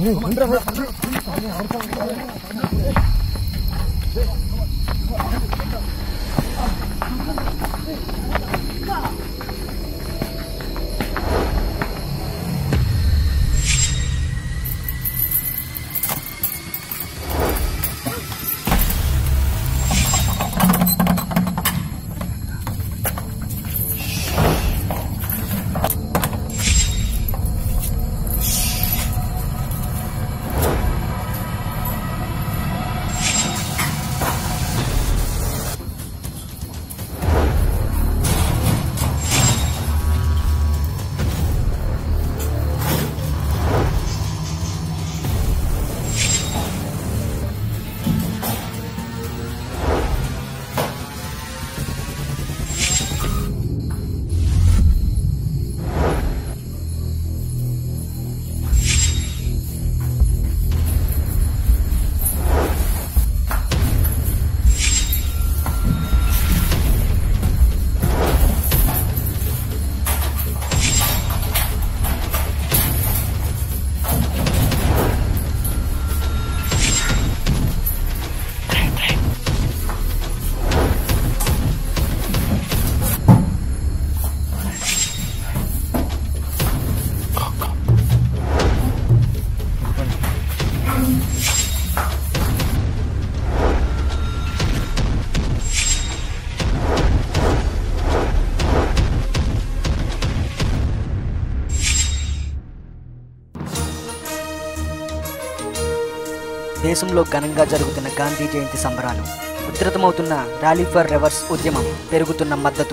దేశంలో ఘనంగా జరుగుతున్న గాంధీ జయంతి సంబరాలు ఉధృతమవుతున్న ర్యాలీ ఫర్ రివర్స్ ఉద్యమం పెరుగుతున్న మద్దతు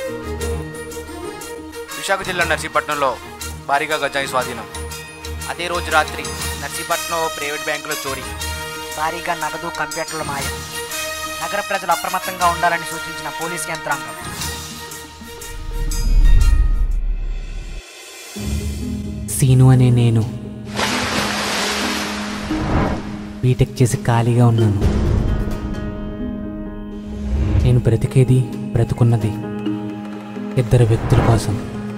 విశాఖ జిల్లా నర్సీపట్నంలో భారీగా గజాయి స్వాధీనం అదే రోజు రాత్రి నర్సీపట్నం ఓ ప్రైవేట్ బ్యాంకులో చోరీ భారీగా నగదు కంప్యూటర్ల మాయం నగర ప్రజలు అప్రమత్తంగా ఉండాలని సూచించిన పోలీస్ యంత్రాంగం సీను అనే నేను బీటెక్ చేసి ఖాళీగా ఉన్నాను నేను బ్రతికేది బ్రతుకున్నది ఇద్దరు వ్యక్తుల కోసం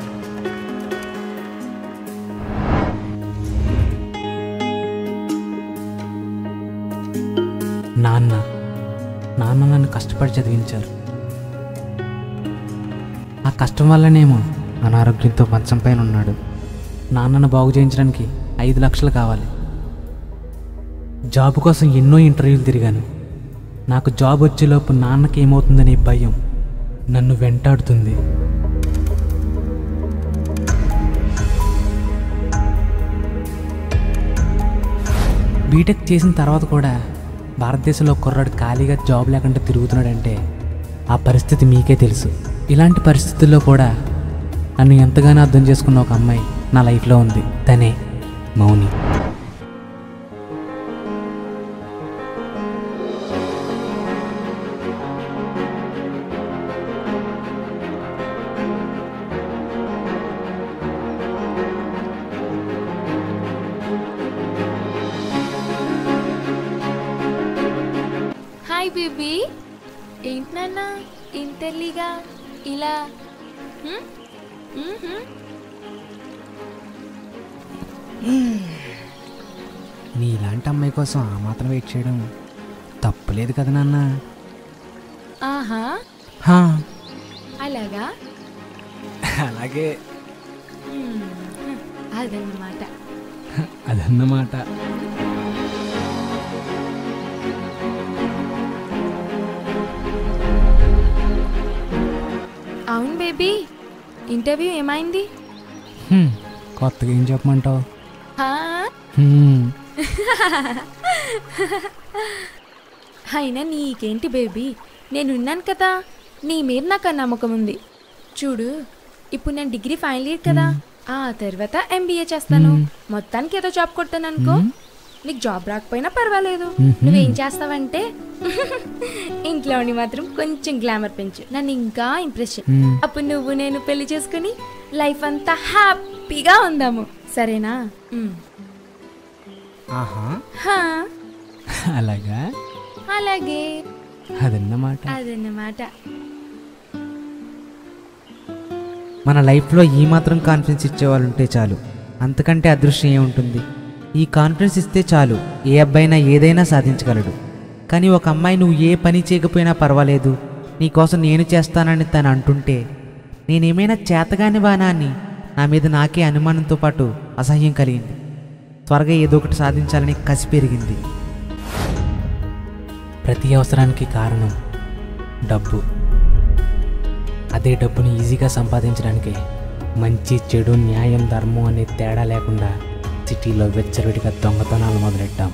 నాన్న నాన్న నన్ను కష్టపడి చదివించారు ఆ కష్టం వల్లనేమో అనారోగ్యంతో మంచం పైన ఉన్నాడు నాన్నను బాగు చేయించడానికి ఐదు లక్షలు కావాలి జాబ్ కోసం ఎన్నో ఇంటర్వ్యూలు తిరిగాను నాకు జాబ్ వచ్చేలోపు నాన్నకి ఏమవుతుందనే భయం నన్ను వెంటాడుతుంది బీటెక్ చేసిన తర్వాత కూడా భారతదేశంలో కుర్రాడు ఖాళీగా జాబ్ లేకుండా తిరుగుతున్నాడంటే ఆ పరిస్థితి మీకే తెలుసు ఇలాంటి పరిస్థితుల్లో కూడా నన్ను ఎంతగానో అర్థం చేసుకున్న ఒక అమ్మాయి నా లైఫ్లో ఉంది తనే మౌని హాయ్ బేబీ ఏంటి నాన్న ఇంటర్లీగా ఇలా హ్మ్? మ్మ్హ్మ్. నీ ఇలాంటి అమ్మాయి కోసం ఆ మాత్రం వెయిట్ చేయడం తప్పులేదు కదా నాన్న ఆహా హా, అలాగా అలాగే హ్మ్. అదన్నమాట అదన్నమాట అవును బేబీ ఇంటర్వ్యూ ఏమైంది హ్మ్, కొత్తగా ఏం చెప్పమంటావు హా? హ్మ్, అయినా నీకేంటి బేబీ నేనున్నాను కదా నీ మీద నాకు ఆ నమ్మకం ఉంది చూడు ఇప్పుడు నేను డిగ్రీ ఫైనల్ ఇయర్ కదా ఆ తర్వాత ఎంబీఏ చేస్తాను మొత్తానికి ఏదో జాబ్ కొట్టాను అనుకో నీకు జాబ్ రాకపోయినా పర్వాలేదు నువ్వేం చేస్తావంటే ఇంట్లోని మాత్రం కొంచెం గ్లామర్ పెంచు నన్ను ఇంకా ఇంప్రెస్ చేయి హ్మ్. అప్పుడు నువ్వు నేను పెళ్లి చేసుకుని లైఫ్ అంతా హ్యాపీగా ఉందాము సరేనా ఉమ్. ఆహా హా, అలాగా అలాగే అదన్నమాట అదన్నమాట మన లైఫ్లో ఈ మాత్రం కాన్ఫిడెన్స్ ఇచ్చేవాళ్ళు ఉంటే చాలు అంతకంటే అదృష్టం ఏముంటుంది ఈ కాన్ఫిడెన్స్ ఇస్తే చాలు ఏ అబ్బాయినా ఏదైనా సాధించగలడు కానీ ఒక అమ్మాయి నువ్వు ఏ పని చేయకపోయినా పర్వాలేదు నీకోసం నేను చేస్తానని తను అంటుంటే నేనేమైనా చేతగాని వానా అని నా మీద నాకే అనుమానంతో పాటు అసహ్యం కలిగింది త్వరగా ఏదో ఒకటి సాధించాలని కసి పెరిగింది ప్రతి అవసరానికి కారణం డబ్బు అదే డబ్బుని ఈజీగా సంపాదించడానికి మంచి చెడు న్యాయం ధర్మం అనే తేడా లేకుండా సిటీలో వెచ్చరివిడిగా దొంగతనాలు మొదలెట్టాం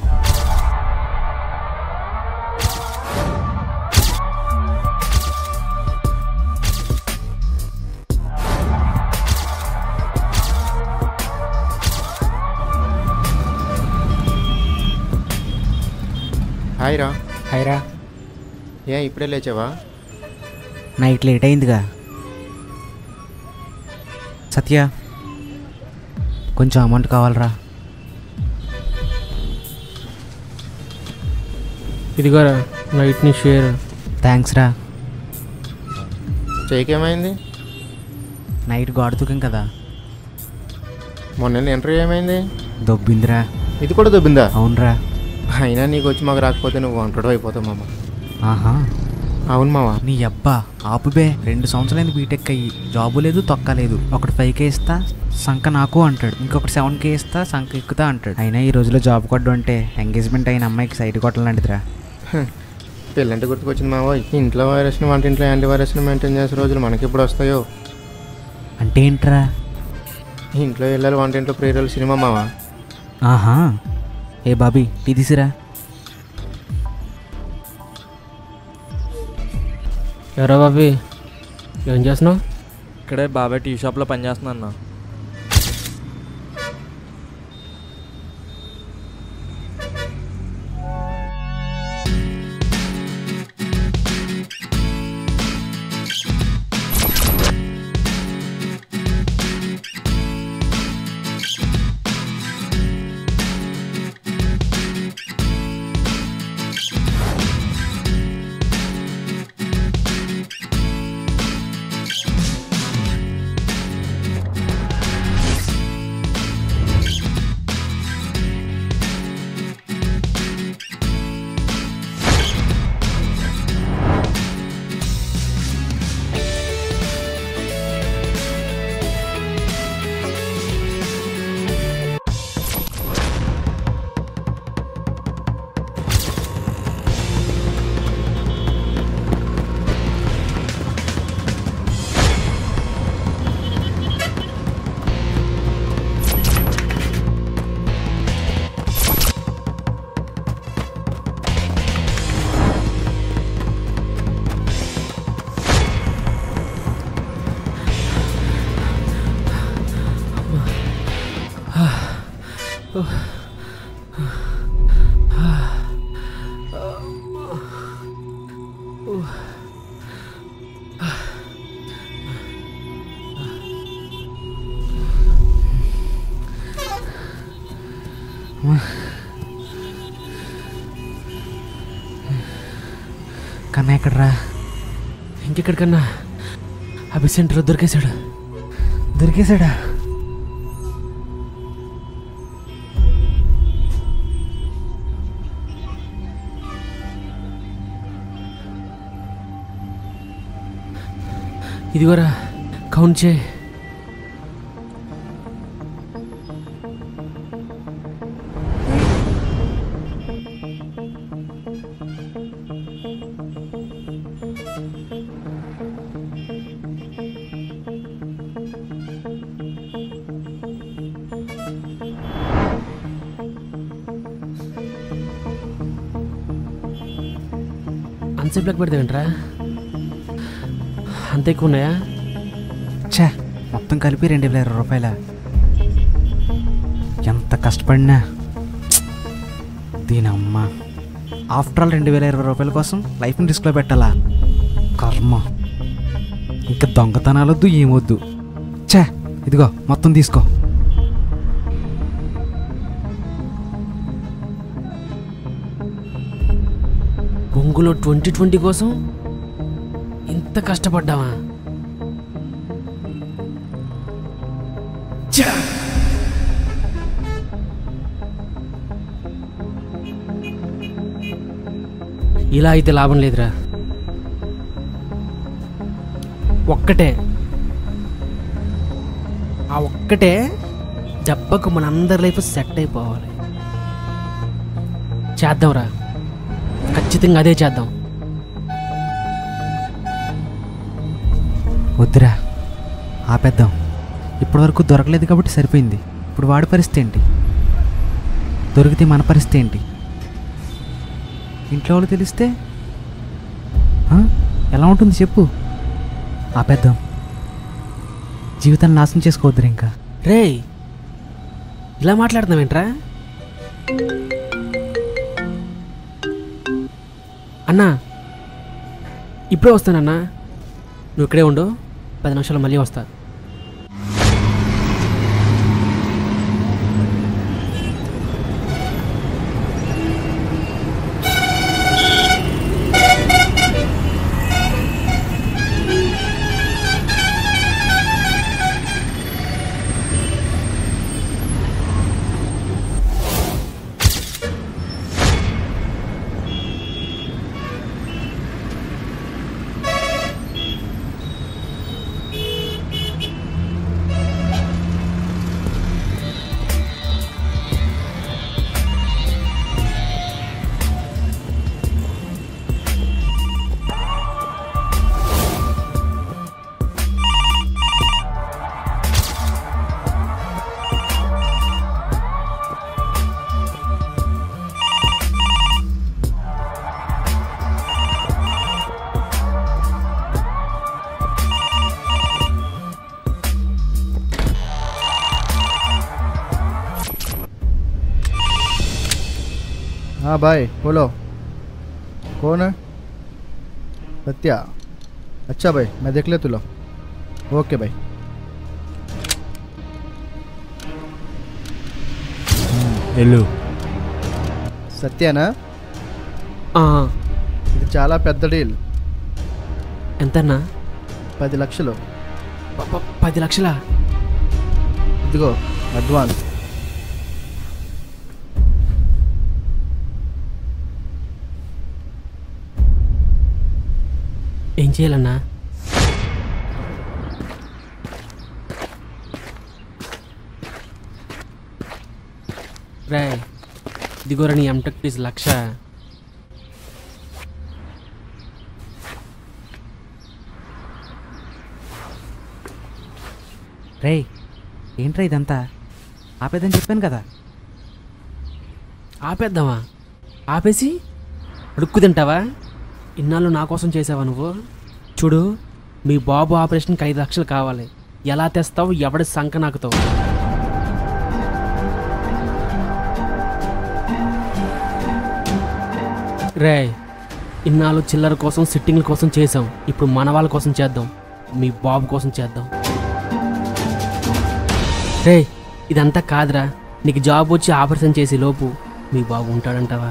హాయ్ రా హైరా ఏ ఇప్పుడే లేచావా నైట్ లేట్ అయిందిగా సత్య కొంచెం అమౌంట్ కావాలరా ఇదిగోరా నైట్ నీ షేర్ థ్యాంక్స్ రా చేయికేమైంది నైట్ గోడతుకం కదా మొన్న ఇంటర్వ్యూ ఏమైంది దొబ్బిందిరా ఇది కూడా దొబ్బిందా అవునరా అయినా నీకు వచ్చి మాకు రాకపోతే నువ్వు వంటడు అయిపోతావు మామ ఆహా అవును మామ నీ అబ్బా ఆపుబే రెండు సంవత్సరాలైంది బీటెక్ అయ్యి జాబు లేదు తొక్క లేదు ఒకటి ఫైవ్ కే ఇస్తా సంక నాకు అంటాడు ఇంకొకటి సెవెన్ కే ఇస్తా సంక ఎక్కుతా అంటాడు అయినా ఈ రోజులో జాబ్ కొట్టడం అంటే ఎంగేజ్మెంట్ అయిన అమ్మాయికి సైడ్ కొట్టలాంటిదిరా పెళ్ళంటే గుర్తుకొచ్చింది మావ ఇంట్లో వైరస్ని వంట ఇంట్లో యాంటీ వైరస్ని మెయింటైన్ చేసే రోజులు మనకి ఎప్పుడు వస్తాయో అంటే ఏంట్రా ఇంట్లో వెళ్ళాలి వంట ఇంట్లో ప్రియలు సినిమా మావ ఆహా ఏ బాబీ టీ తీసిరా ఎవరా బాబీ ఏం చేస్తున్నావు ఇక్కడే బాబాయ్ టీ షాప్లో పనిచేస్తున్నా అన్న కన్నా ఎక్కడరా ఇంకెక్కడికన్నా అభి సెంటర్లో దొరికేశాడు దొరికేశాడా ఇదిగోరా కౌంట్ చేయి అంతసేపులకు పెడితే ఏంట్రా అంత ఎక్కువ ఉన్నాయా ఛే మొత్తం కలిపి రెండు వేల ఇరవై రూపాయల ఎంత కష్టపడినా ప్చ్! దీని అమ్మ ఆఫ్టర్ ఆల్ రెండు వేల ఇరవై రూపాయల కోసం లైఫ్ని రిస్క్లో పెట్టాలా కర్మ ఇంకా దొంగతనాలొద్దు ఏమొద్దు ఛే ఇదిగో మొత్తం తీసుకో బొంగులో ట్వంటీ ట్వంటీ కోసం ఇంత కష్టపడ్డావా ఛ! ఇలా అయితే లాభం లేదురా ఒక్కటే ఆ ఒక్కటే దెబ్బకు మన అందరి లైఫ్ సెట్ అయిపోవాలి చేద్దాంరా ఖచ్చితంగా అదే చేద్దాం వద్దురా ఆపేద్దాం ఇప్పటివరకు దొరకలేదు కాబట్టి సరిపోయింది ఇప్పుడు వాడి పరిస్థితి ఏంటి దొరికితే మన పరిస్థితి ఏంటి ఇంట్లో వాళ్ళు తెలిస్తే ఆ? ఎలా ఉంటుంది చెప్పు ఆపేద్దాం జీవితాన్ని నాశనం చేసుకోవద్దురా ఇంకా రేయ్ ఇలా మాట్లాడుతున్నావేంట్రా అన్నా ఇప్పుడే వస్తానన్నా నువ్వు ఇక్కడే ఉండు పది నిమిషాలు మళ్ళీ వస్తా हाँ भाई बोलो कौन है सत्या अच्छा भाई मैं देख लेता हूँ ओके भाई వెళ్ళు సత్యానా ఆ, ఇది చాలా పెద్ద డీల్ ఎంతన్నా పది లక్షలు ప- ప- పది లక్షలా ఇదిగో అడ్వాన్స్ ఏం చేయాలన్నా రే ఇదిగోరా నీ ఎంటెక్ ఫీజు లక్ష రేయ్ ఏంట్రా ఇదంతా ఆపేద్దని చెప్పాను కదా ఆపేద్దామా ఆపేసి అడుక్కు తింటావా ఇన్నాళ్ళు నా కోసం చేసావా నువ్వు చూడు మీ బాబు ఆపరేషన్కి ఐదు లక్షలు కావాలి ఎలా తెస్తావు ఎవడి సంక నాకుతావు రే ఇన్నాళ్ళు చిల్లర కోసం సిట్టింగ్ల కోసం చేసాం ఇప్పుడు మన వాళ్ళ కోసం చేద్దాం మీ బాబు కోసం చేద్దాం రే ఇదంతా కాదురా నీకు జాబ్ వచ్చి ఆపరేషన్ చేసే లోపు మీ బాబు ఉంటాడంటావా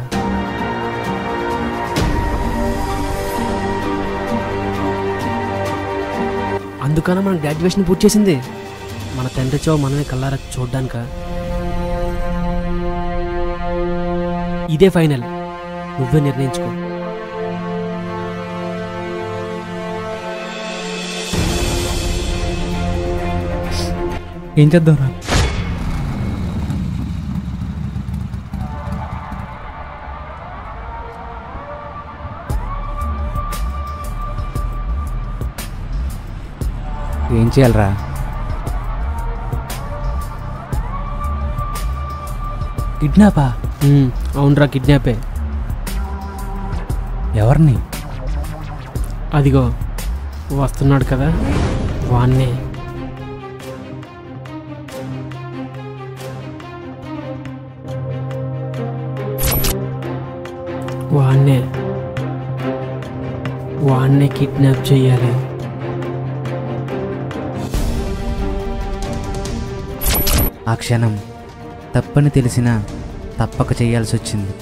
అందుకనే మన గ్రాడ్యుయేషన్ పూర్తి చేసింది మన తండ్రి చో మనమే కల్లారా చూడ్డానిక ఇదే ఫైనల్ నువ్వే నిర్ణయించుకో ఏం చేద్దాంరా ఏం చేయాలరా కిడ్నాపా ఉమ్, అవునరా కిడ్నాపే ఎవరిని అదిగో వస్తున్నాడు కదా వాన్నే వాన్నే వాన్నే కిడ్నాప్ చెయ్యాలి ఆ క్షణం తప్పని తెలిసినా తప్పక చేయాల్సి వచ్చింది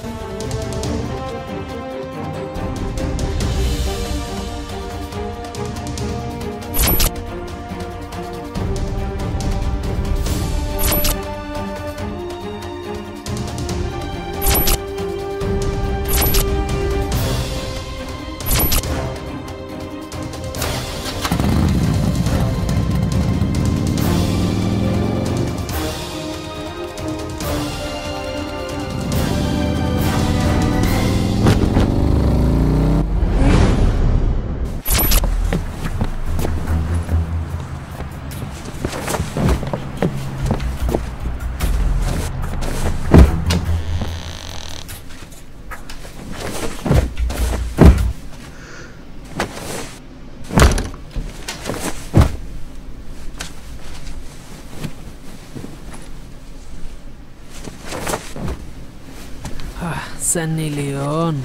సన్నీ లియోన్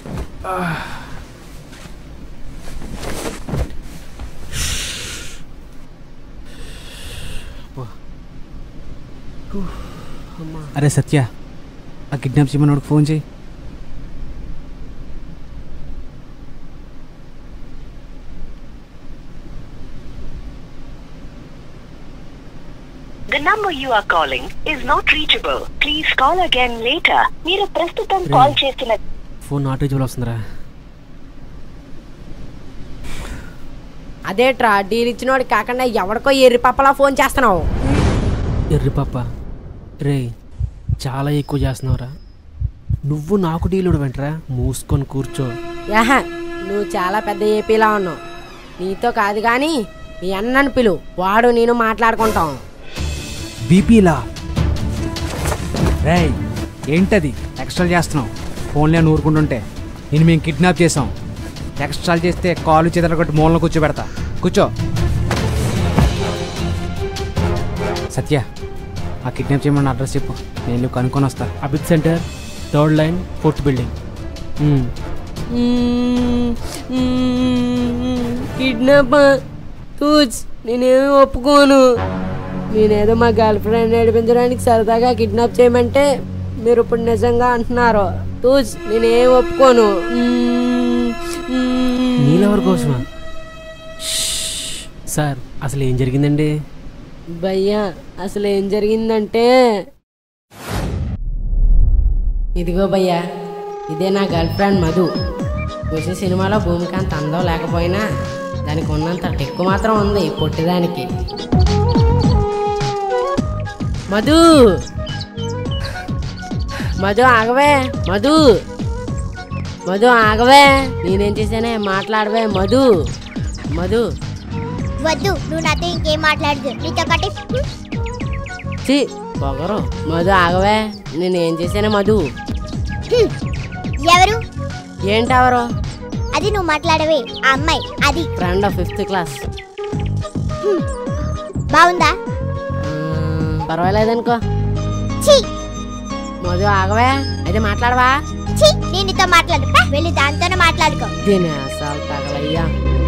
అరే సత్య ఆ కిడ్నాప్ చేయమన్నోడికి ఫోన్ చేయి The number you are calling is not reachable. Please call again later. మీరు ప్రస్తుతం కాల్ చేస్తున్న ఫోన్ నాట్ రీచబుల్ వస్తుందిరా అదేట్రా డీల్ ఇచ్చినోడు కాకుండా ఎవరికో ఎర్రి పప్పలా ఫోన్ చేస్తున్నావు ఎర్రి పాప రే చాలా ఎక్కువ చేస్తున్నావురా నువ్వు నాకు డీలుడు వెంట్రా మూసుకొని కూర్చో యాహ నువ్వు చాలా పెద్ద ఏపీలా ఉన్నావు నీతో కాదు కానీ మీ అన్నని పిలు వాడు నేను మాట్లాడుకుంటాం బీపీలా రేయ్ ఏంటది ఎక్స్ట్రా చేస్తున్నావు ఫోన్లే అని ఊరుకుంటుంటే నేను మేము కిడ్నాప్ చేసాం ఎక్స్ట్రా చేస్తే కాలు చేతులు కొట్టి మూలను కూర్చోబెడతా కూర్చో సత్య ఆ కిడ్నాప్ చేయమని అడ్రస్ చెప్పు నేను వెళ్ళి కనుక్కొని వస్తా Abids centre third line fourth building మ్మ్. కిడ్నాప్ తూచ్ నేనేమి ఒప్పుకోను నేనేదో మా గర్ల్ ఫ్రెండ్ నడిపించడానికి సరదాగా కిడ్నాప్ చేయమంటే మీరు ఇప్పుడు నిజంగా అంటున్నారు తూచ్ నేనేం ఒప్పుకోను నీళ్ళెవరి కోసమా షష్. సార్ అసలు ఏం జరిగిందండి భయ్యా అసలు ఏం జరిగిందంటే ఇదిగో భయ్యా ఇదే నా గర్ల్ ఫ్రెండ్ మధు చూసే సినిమాలో భూమికి అంత అందం లేకపోయినా దానికి ఉన్నంత టెక్కు మాత్రం ఉంది పొట్టిదానికి మధు మధు ఆగవే మధు మధు ఆగవే నేనేం చేశానే మాట్లాడవే మధు మధు వద్దు నువ్వు నాతో ఇంకేం మాట్లాడదు నీతో పాటు చి పొగరు మధు ఆగవే నేనేం చేశానే మధు హ్మ్. ఎవరు ఏంటెవరు అది నువ్వు మాట్లాడవే ఆ అమ్మాయి అది ఫ్రెండ్ ఫిఫ్త్ క్లాస్ బాగుందా పర్వాలేదనుకో ఛీ మధు ఆగవే అయితే మాట్లాడవా ఛీ నేను నీతో మాట్లాడు పా, వెళ్ళి దాంతోనే మాట్లాడుకో దీని అసలు తగలయ్యా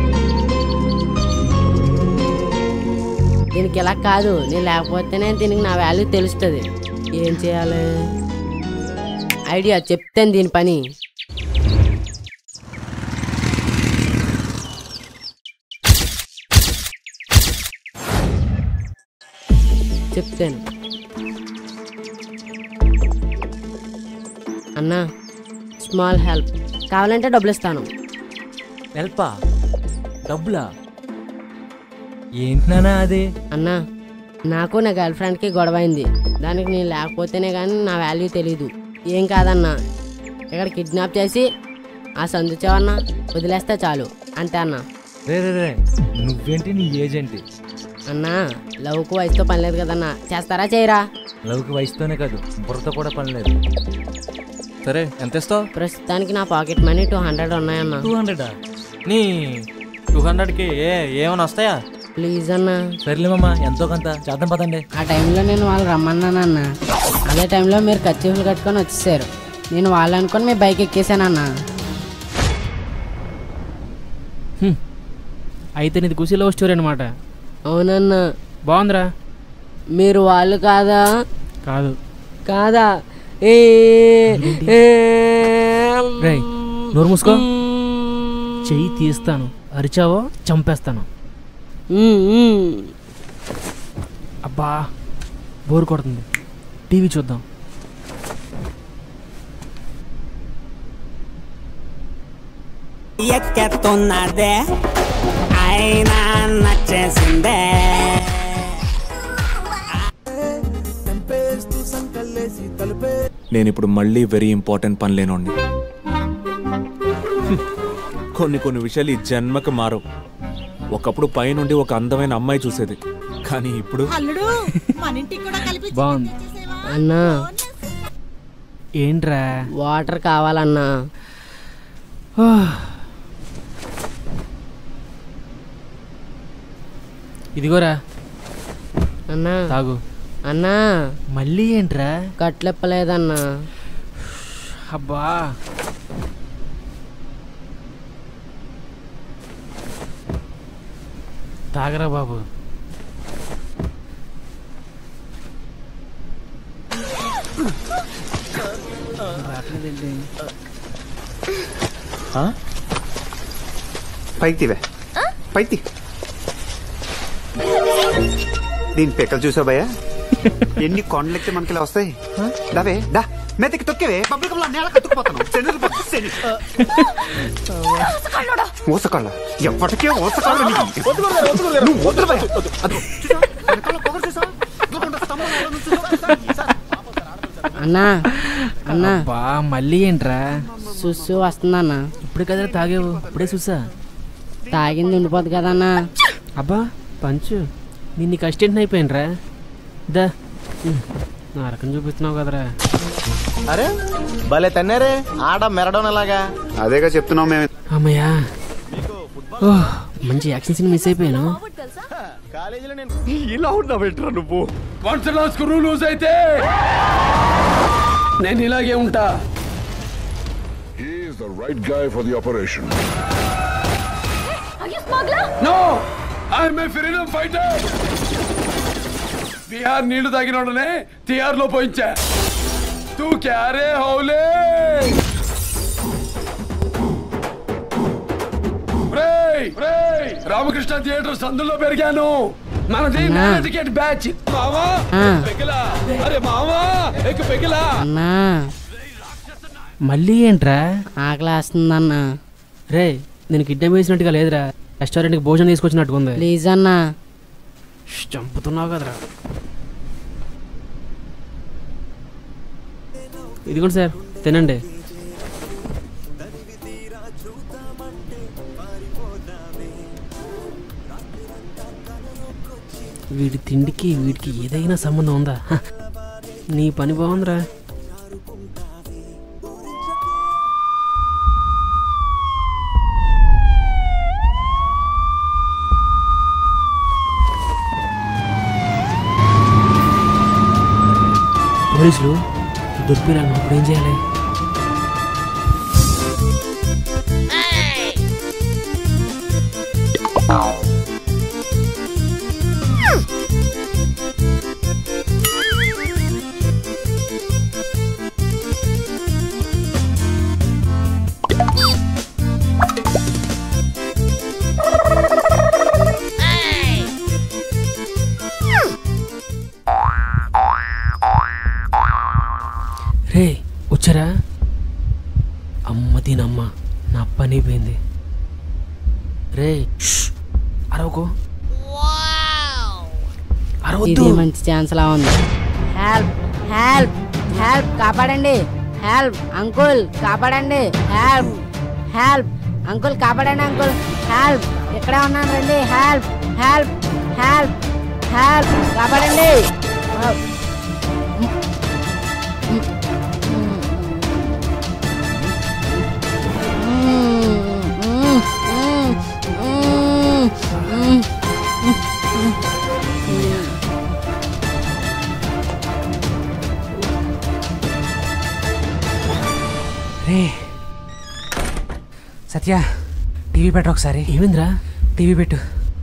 దీనికి ఇలా కాదు నేను లేకపోతేనే దీనికి నా వాల్యూ తెలుస్తుంది ఏం చేయాలి ఐడియా చెప్తాను దీని పని చెప్తాను అన్నా స్మాల్ హెల్ప్ కావాలంటే డబ్బులు ఇస్తాను హెల్పా డబ్బులా ఏంటి నానా అది అన్నా నాకు నా గర్ల్ ఫ్రెండ్కి గొడవ అయింది దానికి నేను లేకపోతేనే కానీ నా వాల్యూ తెలీదు ఏం కాదన్నా ఇక్కడ కిడ్నాప్ చేసి ఆ సందు చెవన్నా వదిలేస్తే చాలు అంతే అన్నా రే రే రే నువ్వేంటి నీ ఏజ్ ఏంటి అన్నా లవ్కు వయసుతో పని లేదు కదన్నా చేస్తారా చేయరా లవ్కి వయసుతోనే కాదు బుర్రతో కూడా పని లేదు సరే ఎంత ఇస్తావు ప్రస్తుతానికి నా పాకెట్ మనీ టూ హండ్రెడ్ ఉన్నాయన్నా టూ హండ్రెడా నీ టూ హండ్రెడ్కి ఏ ఏమైనా వస్తాయా ప్లీజ్ అన్నా సర్లేమమ్మా ఎంతో కొంత చేద్దాం పదండి ఆ టైంలో నేను వాళ్ళు రమ్మన్నానన్నా అదే టైంలో మీరు కచ్చీఫ్లు కట్టుకొని వచ్చేసారు నేను వాళ్ళు అనుకొని మీ బైక్ ఎక్కేసానన్నా అయితే నీది కుసి లవ్ స్టోరీ అనమాట అవునన్నా బాగుందిరా మీరు వాళ్ళు కాదా కాదు కాదా ఏ ఏ, రేయ్ నోరు మూసుకో చెయ్యి తీస్తాను అరిచావో చంపేస్తాను ఉమ్, ఉమ్. అబ్బా బోర్ కొడుతుంది టీవీ చూద్దాం ఎక్కెత్తున్నదే అయినా నచ్చేసిందే నేను ఇప్పుడు మళ్ళీ వెరీ ఇంపార్టెంట్ పని లేనోడిని హ్మ్. కొన్ని కొన్ని విషయాలు ఈ జన్మకి మారవు ఒకప్పుడు పైనుండి ఒక అందమైన అమ్మాయి చూసేది కానీ ఇప్పుడు అల్లుడు మన ఇంటికి కూడా కలిపి బాగుంది అన్నా ఏంట్రా వాటర్ కావాలన్నా ఇదిగోరా అన్నా తాగు అన్నా మళ్ళీ ఏంట్రా కట్లెప్పలేదన్నా అబ్బా తాగరా బాబు పైకి తీవే పైకి తీ దీని పెక్కలు చూసావు భయ్యా ఎన్ని కొండలెక్కితే మనకి ఇలా వస్తాయి దావే దా మెతకి తొక్కేవే బబ్బులు కమలా నేల కత్తుకుపోతాను శని పో, శని. ఊసకాళ్ళ ఎప్పటికే ఊసకాళ్ళ నీకు. నువ్వు వద్దు భయ్యా. అదో, చూసావా? వెనకాల పొగరు చూసావా? ఇదిగోండి, స్తంభం మీద నుంచుందో. అన్నా అన్నా బా మళ్ళీ ఏంట్రా సుస్సు వస్తుందన్నా ఇప్పుడే కదరా తాగేవు ఇప్పుడే చూసా తాగింది ఉండిపోద్ది కదన్నా అబ్బా పంచు నేను నీకు అసిస్టెంట్ అయిపోయినరా దా ఉమ్, నా రకం చూపిస్తున్నావు కదరా అరే భలే తన్నారే ఆడ మెరడం అలాగా అదేగా చెప్తున్నాం మేము అమ్మయ్యా ఓహ్, మంచి యాక్షన్ సీన్ మిస్ అయిపోయాను ఇలా ఉన్నావేంట్రా నువ్వు వన్స్ నా స్క్రూ లూజ్ అయితే నేను ఇలాగే ఉంటా He is the right guy for the operation. No I'm a freedom fighter Bihar నీళ్లు తాగినోడనే తిహార్ లో పోయించా తూ క్యారే హౌలే రేయ్, రేయ్, రామకృష్ణ థియేటర్ సందులో పెరిగాను మనది అన్నా. టికెట్ బ్యాచ్ మావా ఆ. పెగిలా అరే మావా ఎక్ పెగిలా అన్నా మళ్ళీ ఏంట్రా ఆకలేస్తుందన్నా రే నేను కిడ్నాప్ చేసినట్టుగా లేదురా రెస్టారెంట్కి భోజనం తీసుకొచ్చినట్టుగా ఉంది ప్లీజ్ అన్నా ష్, చంపుతున్నావు కదరా ఇదిగోండి సార్ తినండి వీడి తిండికి వీడికి ఏదైనా సంబంధం ఉందా హ, నీ పని బాగుందిరా పోలీసులు దొరికిరా ఇప్పుడు ఏం చేయాలి రే వచ్చారా అమ్మ దీనమ్మ నా పని అయిపోయింది రే ష్, అరవకు అరవద్దు ఇది మంచి ఛాన్స్ లా ఉంది హెల్ప్ హెల్ప్ హెల్ప్ కాపాడండి హెల్ప్ అంకుల్ కాపాడండి హెల్ప్ హెల్ప్ అంకుల్ కాపాడండి అంకుల్ హెల్ప్ ఇక్కడే ఉన్నాను రండి హెల్ప్ హెల్ప్ హెల్ప్ హెల్ప్ కాపాడండి రే సత్య టీవీ పెట్టు ఒకసారి ఏమైందిరా టీవీ పెట్టు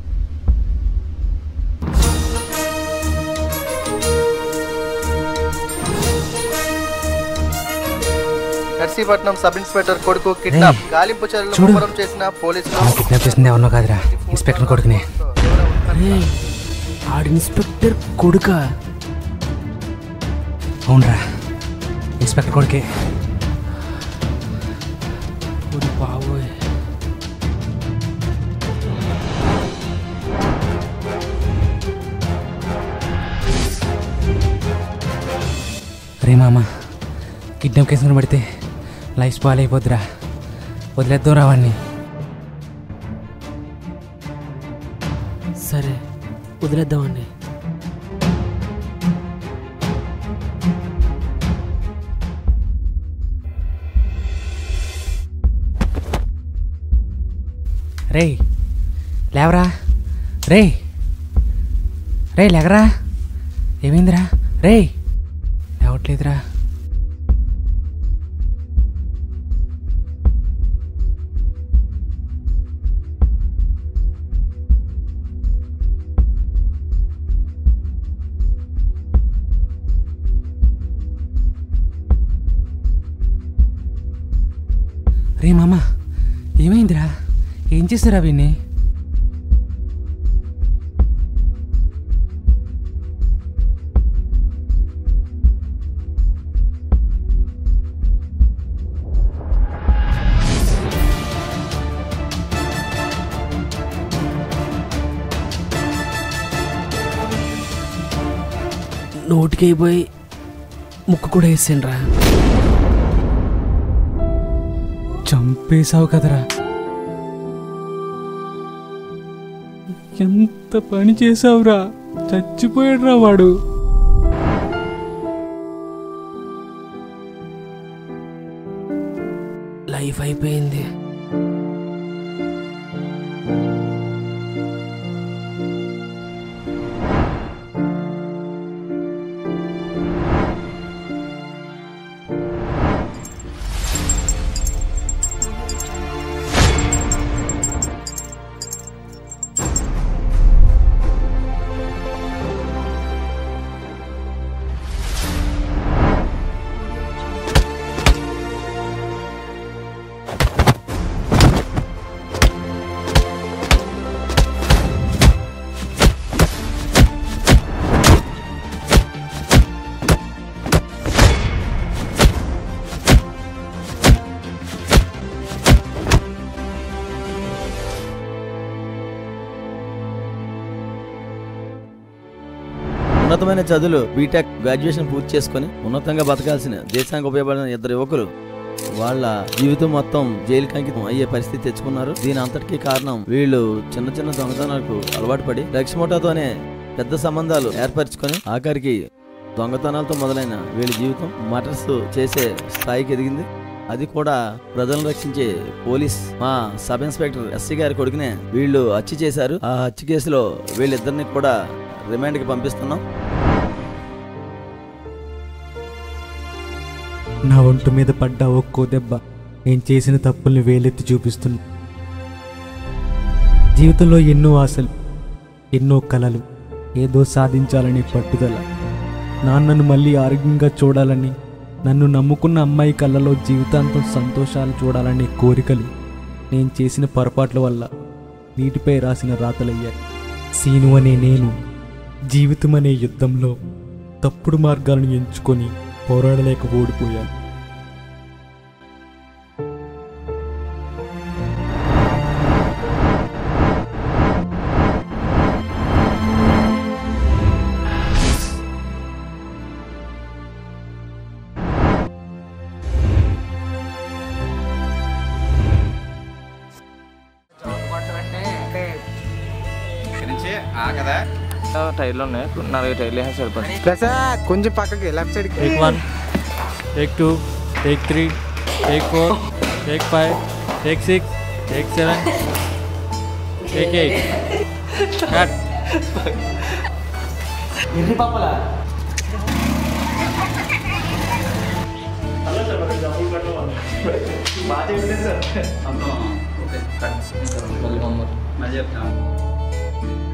నర్సీపట్నం సబ్ ఇన్స్పెక్టర్ కొడుకు కిడ్నాప్ గాలింపు చర్యలు చూడు. ముమ్మరం చేసిన పోలీసులు ఆమె కిడ్నాప్ చేసింది ఎవరినో కాదురా ఇన్స్పెక్టర్ కొడుకునే రే ఆడు ఇన్స్పెక్టర్ కొడుక అవునరా ఇన్స్పెక్టర్ కొడుకే బాబోయ్ రే మామ కిడ్నాప్ కేసును పడితే లైఫ్ స్పాల్ అయిపోద్దిరా వదిలేద్దాం రావాన్ని సరే వదిలేద్దామండి రే లేవరా రే రే లేగరా ఏమైందిరా రే లేవట్లేదురా రే మామ ఏమైందిరా ఏం చేస్తారా వీణ్ణి నోటికి అయిపోయి ముక్కు కూడా వేసాను రా చంపేశావు కదరా ఎంత పని చేసావురా చచ్చిపోయాడురా వాడు లైఫ్ అయిపోయింది ఉన్నతమైన చదువులు బీటెక్ గ్రాడ్యుయేషన్ పూర్తి చేసుకొని ఉన్నతంగా బతకాల్సిన దేశానికి ఉపయోగపడిన ఇద్దరు యువకులు వాళ్ళ జీవితం మొత్తం జైలుకి అంకితం అయ్యే పరిస్థితి తెచ్చుకున్నారు దీని అంతటికీ కారణం వీళ్ళు చిన్న చిన్న దొంగతనాలకు అలవాటు పడి లక్ష్మోటాతోనే పెద్ద సంబంధాలు ఏర్పరచుకొని ఆఖరికి దొంగతనాలతో మొదలైన వీళ్ళ జీవితం మటర్స్ చేసే స్థాయికి ఎదిగింది అది కూడా ప్రజలను రక్షించే పోలీస్ మా సబ్ ఇన్స్పెక్టర్ ఎస్సీ గారి కొడుకునే వీళ్ళు హత్య చేశారు ఆ హత్య కేసులో వీళ్ళిద్దరిని కూడా రిమాండ్కి పంపిస్తున్నాం నా ఒంటి మీద పడ్డ ఒక్కో దెబ్బ నేను చేసిన తప్పుల్ని వేలెత్తి చూపిస్తున్నా జీవితంలో ఎన్నో ఆశలు ఎన్నో కలలు ఏదో సాధించాలని పట్టుదల నాన్నను మళ్ళీ ఆరోగ్యంగా చూడాలని నన్ను నమ్ముకున్న అమ్మాయి కళ్ళలో జీవితాంతం సంతోషాలు చూడాలనే కోరికలు నేను చేసిన పొరపాట్ల వల్ల నీటిపై రాసిన రాతలయ్యాయి సీను అనే నేను జీవితం అనే యుద్ధంలో తప్పుడు మార్గాలను ఎంచుకొని పోరాడలేక ఓడిపోయాను కదా టైర్లు ఉన్నాయి నాలుగు టైర్లు వేసి సరిపోతుంది ప్లస్ కొంచెం పక్కకి left side take one take two take three take four take five take six take seven take eight cut ఎన్ని పాపలా బాగా చెప్పలేదు సార్ మళ్ళీ చెప్తాను